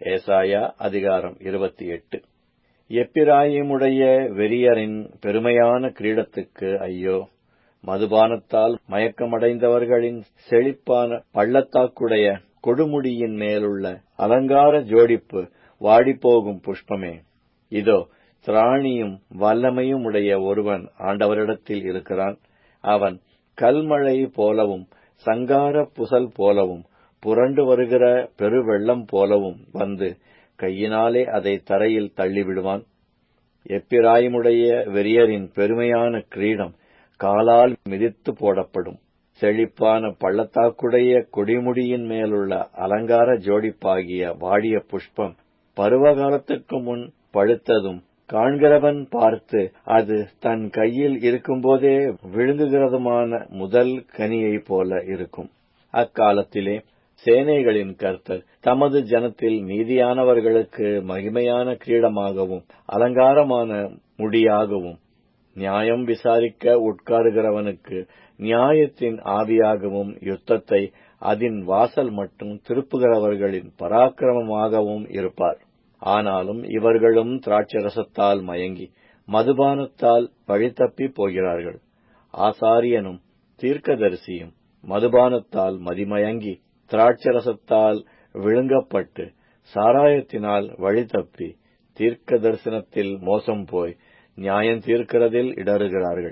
ஏசாயா அதிகாரம் இருபத்தி எட்டு எப்பிராயிமுடைய வெறியரின் பெருமையான கிரீடத்துக்கு ஐயோ மதுபானத்தால் மயக்கமடைந்தவர்களின் செழிப்பான பள்ளத்தாக்குடைய கொடுமுடியின் மேலுள்ள அலங்கார ஜோடிப்பு வாடிப்போகும் புஷ்பமே இதோ திராணியும் வல்லமையும் உடைய ஒருவன் ஆண்டவரிடத்தில் இருக்கிறான் அவன் கல்மழை போலவும் சங்கார புசல் போலவும் புரண்டு வருகிற பெருவெள்ளம் போலவும் வந்து கையினாலே அதை தரையில் தள்ளிவிடுவான் எப்பிராயிமுடைய வெறியரின் பெருமையான கிரீடம் காலால் மிதித்து போடப்படும் செழிப்பான பள்ளத்தாக்குடைய கொடிமுடியின் மேலுள்ள அலங்கார ஜோடிப்பாகிய வாடிய புஷ்பம் பருவகாலத்துக்கு முன் பழுத்ததும் காண்கிறவன் பார்த்து அது தன் கையில் இருக்கும்போதே விழுங்குகிறதுமான முதல் கனியைப் போல இருக்கும் அக்காலத்திலே சேனைகளின் கர்த்தர் தமது ஜனத்தில் நீதியானவர்களுக்கு மகிமையான கிரீடமாகவும் அலங்காரமான முடியாகவும் நியாயம் விசாரிக்க உட்காருகிறவனுக்கு நியாயத்தின் ஆவியாகவும் யுத்தத்தை அதன் வாசல் மட்டும் திருப்புகிறவர்களின் பராக்கிரமமாகவும் இருப்பார் ஆனாலும் இவர்களும் திராட்சரசத்தால் மயங்கி மதுபானத்தால் வழித்தப்பி போகிறார்கள் ஆசாரியனும் தீர்க்கதரிசியும் மதுபானத்தால் மதிமயங்கி திராட்சரசத்தால் விழுங்கப்பட்டு சாராயத்தினால் வழித்தப்பி தீர்க்க தரிசனத்தில் மோசம் போய் நியாயம் தீர்க்கிறதில் இடறுகிறார்கள்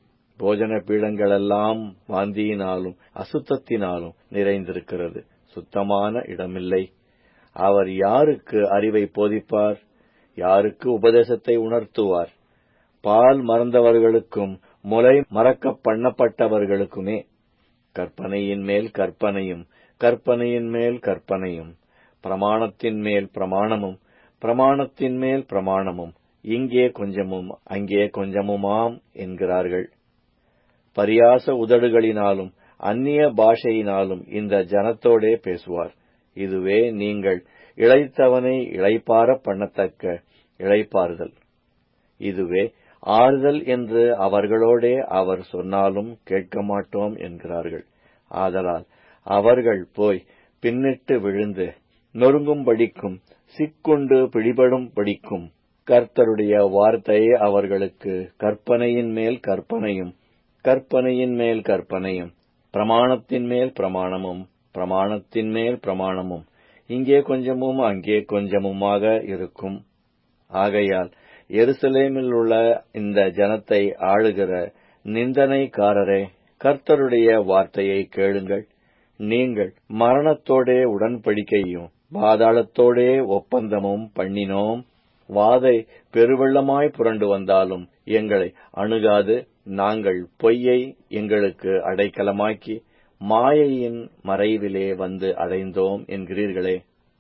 போஜன பீடங்களெல்லாம் வாந்தியினாலும் அசுத்தத்தினாலும் நிறைந்திருக்கிறது சுத்தமான இடமில்லை அவர் யாருக்கு அறிவை போதிப்பார் யாருக்கு உபதேசத்தை உணர்த்துவார் பால் மறந்தவர்களுக்கும் முலை மறக்க பண்ணப்பட்டவர்களுக்குமே கற்பனையின் மேல் கற்பனையும் கற்பனையின் மேல் கற்பனையும் பிரமாணத்தின் மேல் பிரமாணமும் பிரமாணத்தின் மேல் பிரமாணமும் இங்கே கொஞ்சமும் அங்கே கொஞ்சமுமாம் என்கிறார்கள் பரியாச உதடுகளினாலும் அந்நிய பாஷையினாலும் இந்த ஜனத்தோடே பேசுவார் இதுவே நீங்கள் இழைத்தவனை இழைப்பார பண்ணத்தக்க இழைப்பாறுதல் இதுவே ஆறுதல் என்று அவர்களோடே அவர் சொன்னாலும் கேட்க மாட்டோம் என்கிறார்கள் ஆதலால் அவர்கள் போய் பின்னிட்டு விழுந்து நொறுங்கும்படிக்கும் சிக்குண்டு பிடிபடும் படிக்கும் கர்த்தருடைய வார்த்தை அவர்களுக்கு கற்பனையின் மேல் கற்பனையும் கற்பனையின் மேல் கற்பனையும் பிரமாணத்தின் மேல் பிரமாணமும் பிரமாணத்தின் மேல் பிரமாணமும் இங்கே கொஞ்சமும் அங்கே கொஞ்சமுமாக இருக்கும் ஆகையால் எருசலேமில் உள்ள இந்த ஜனத்தை ஆளுகிற நிந்தனைக்காரரே கர்த்தருடைய வார்த்தையை கேளுங்கள் நீங்கள் மரணத்தோடே உடன்படிக்கையும் பாதாளத்தோடே ஒப்பந்தமும் பண்ணினோம் வாதை பெருவெள்ளமாய் புரண்டு வந்தாலும் எங்களை அணுகாது நாங்கள் பொய்யை எங்களுக்கு அடைக்கலமாக்கி மாயையின் மறைவிலே வந்து அடைந்தோம் என்கிறீர்களே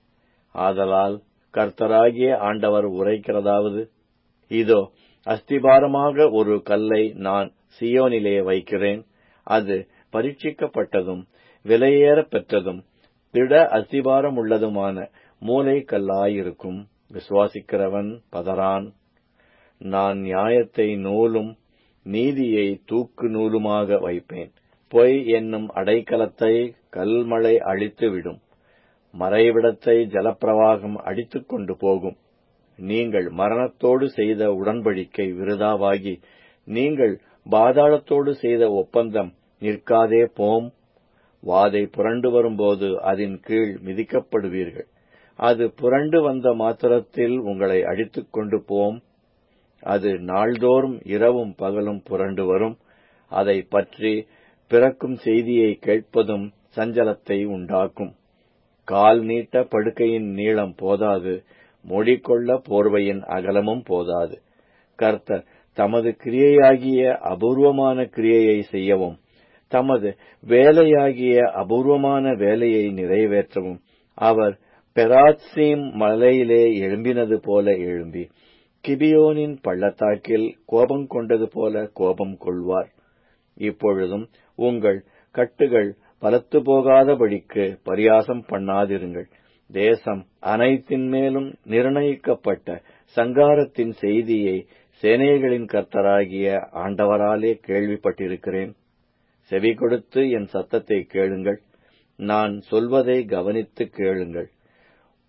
ஆதலால் கர்த்தராகிய ஆண்டவர் உரைக்கிறதாவது இதோ அஸ்திபாரமாக ஒரு கல்லை நான் சியோனிலே வைக்கிறேன் அது பரீட்சிக்கப்பட்டதும் விலையேற பெற்றதும் திட அஸ்திபாரம் உள்ளதுமான மூலை கல்லாயிருக்கும் விசுவாசிக்கிறவன் பதறான் நான் நியாயத்தை நூலும் நீதியை தூக்கு நூலுமாக வைப்பேன் பொய் என்னும் அடைக்கலத்தை கல்மழை அழித்துவிடும் மறைவிடத்தை ஜலப்பிரவாகம் அடித்துக் கொண்டு போகும் நீங்கள் மரணத்தோடு செய்த உடன்படிக்கை விருதாவாகி நீங்கள் பாதாளத்தோடு செய்த ஒப்பந்தம் நிற்காதே போம் வாதை புரண்டு வரும்போது அதன் கீழ் மிதிக்கப்படுவீர்கள் அது புரண்டு வந்த மாத்திரத்தில் உங்களை அடித்துக் கொண்டு போம் அது நாள்தோறும் இரவும் பகலும் புரண்டு வரும் அதை பற்றி பிறக்கும் செய்தியை கேட்பதும் சஞ்சலத்தை உண்டாக்கும் கால் நீட்ட படுக்கையின் நீளம் போதாது மூடிக்கொள்ள போர்வையின் அகலமும் போதாது கர்த்தர் தமது கிரியையாகிய அபூர்வமான கிரியையை செய்யவும் தமது வேலையாகிய அபூர்வமான வேலையை நிறைவேற்றவும் அவர் பெராத்சீம் மலையிலே எழும்பினது போல எழும்பி கிபியோனின் பள்ளத்தாக்கில் கோபம் கொண்டது போல கோபம் கொள்வார் இப்பொழுதும் உங்கள் கட்டுகள் பலத்து போகாதபடிக்கு பரியாசம் பண்ணாதிருங்கள் தேசம் அனைத்தின் மேலும் நிர்ணயிக்கப்பட்ட சங்காரத்தின் செய்தியை சேனைகளின் கர்த்தராகிய ஆண்டவராலே கேள்விப்பட்டிருக்கிறேன் செவி கொடுத்து என் சத்தத்தை கேளுங்கள் நான் சொல்வதை கவனித்து கேளுங்கள்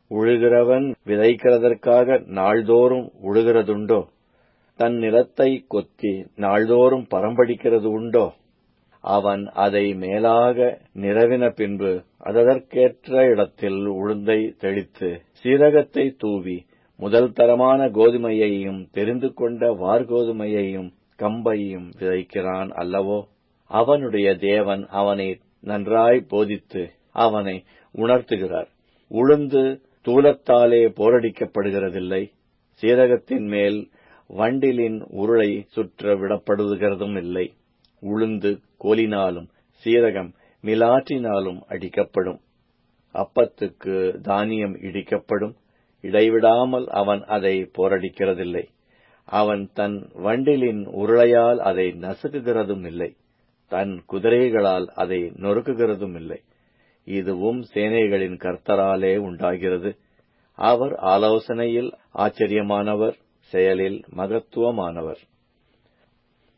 உழுகிறவன் விதைக்கிறதற்காக நாள்தோறும் உழுகிறதுண்டோ தன் நிலத்தை கொத்தி நாள்தோறும் பரம்படிக்கிறது உண்டோ அவன் அதை மேலாக நிறவின பின்பு அதற்கேற்ற இடத்தில் உளுந்தை தெளித்து சீரகத்தை தூவி முதல் தரமான கோதுமையையும் தெரிந்து கொண்ட வார்கோதுமையையும் கம்பையும் விதைக்கிறான் அல்லவோ அவனுடைய தேவன் அவனை நன்றாய் போதித்து அவனை உணர்த்துகிறார் உளுந்து தூலத்தாலே போரடிக்கப்படுகிறதில்லை சீரகத்தின் மேல் வண்டிலின் உருளை சுற்ற விடப்படுகிறதும் இல்லை உளுந்து கோலினாலும் சீரகம் மிலாற்றினாலும் அடிக்கப்படும் அப்பத்துக்கு தானியம் இடிக்கப்படும் இடைவிடாமல் அவன் அதை போரடிக்கிறதில்லை அவன் தன் வண்டிலின் உருளையால் அதை நசுக்குகிறதும் இல்லை தன் குதிரைகளால் அதை நொறுக்குகிறதும் இல்லை இதுவும் சேனைகளின் கர்த்தராலே உண்டாகிறது அவர் ஆலோசனையில் ஆச்சரியமானவர் செயலில் மகத்துவமானவர்